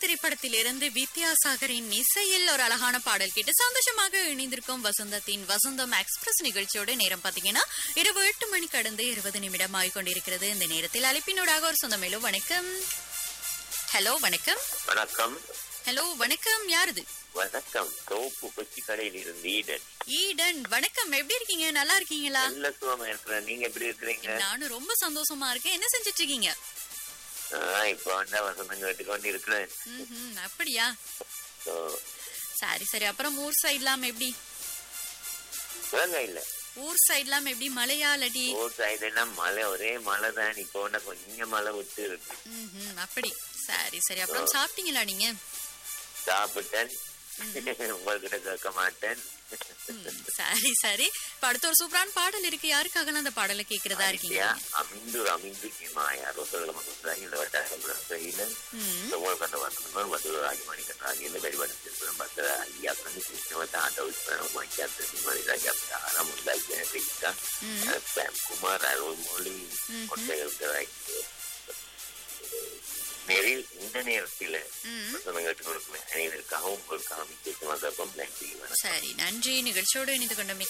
திரைப்படத்திலிருந்து வித்யாசாகரின் இசையில் ஒரு அழகான பாடல் கேட்டு சந்தோஷமாக இணைந்திருக்கும் வசந்தத்தின் வசந்தம் எக்ஸ்பிரஸ் நிகழ்ச்சியோட நேரம் பாத்தீங்கன்னா இரவு எட்டு மணி கடந்து இருபது நிமிடம் ஆகிக்கொண்டிருக்கிறது இந்த நேரத்தில் அழைப்பினூடாக ஒரு சொந்தமேலோ வணக்கம் ஹலோ வணக்கம் வணக்கம் ஹலோ வணக்கம் யாருது வணக்கம் தோப்பு கொச்சி கடையில் இருந்து ஈடன் ஈடன் வணக்கம் எப்படி இருக்கீங்க நல்லா இருக்கீங்களா நல்ல சுகமா இருக்கிறேன் நீங்க எப்படி இருக்கிறீங்க நானும் ரொம்ப சந்தோஷமா இருக்கேன் என்ன செஞ்சுட்டு இருக்கீங்க ஆஹ் இப்ப வந்தா வசந்தம் கேட்டுக்கொண்டு இருக்கிறேன் ம்ஹும், அப்படியா So, சரி சரி அப்புறம் ஊர் சைட்லாம் எப்படி வேலை இல்ல ஊர் சைட்லாம் எப்படி மழையா இல்லாட்டி ஊர் சைடு எல்லாம் மழை ஒரே மழை தான் இப்போ ஒண்ணு கொஞ்சம் மழை விட்டு இருக்கு ம்ஹும், அப்படி சரி சரி அப்புறம் சாப்பிட்டீங்களா நீங்க சாப்பிட்டேன் உங்ககிட்ட கேட்க மாட்டேன் ம், சரி சரி இப்ப அடுத்த ஒரு சூப்பரான பாடல் இருக்கு யாருக்காக அந்த பாடலை கேக்குறதா இருக்கீங்க ஐயா, அமிந்து அமிந்து மாயா ரோசல மகுந்தாகி இந்த வட்டாரம் செய்யலன் ம், உங்களுக்கு வசந்தம் மது ராஜமணி கண்ணாகி இந்த வெளிவடத்திற்கு பத்திர ஐயா கண்டு கிருஷ்ணவ தாண்ட உட்படம் வாக்கியாத்து சிம்மதி ராஜா ஆறாம் உண்டாக்கி பேசிட்டா ம், குமார் அருள்மொழி ம்ஹும். கொட்டைகளுக்கு நெறில் இந்த நேரத்தில் ம். வசந்தம் கேட்டுக் கொடுக்கும் அனைவருக்காகவும் உங்களுக்காகவும் விசேஷமாக நன்றி வணக்கம் சரி நன்றி நிகழ்ச்சியோடு இணைந்து கொண்டமைக்கு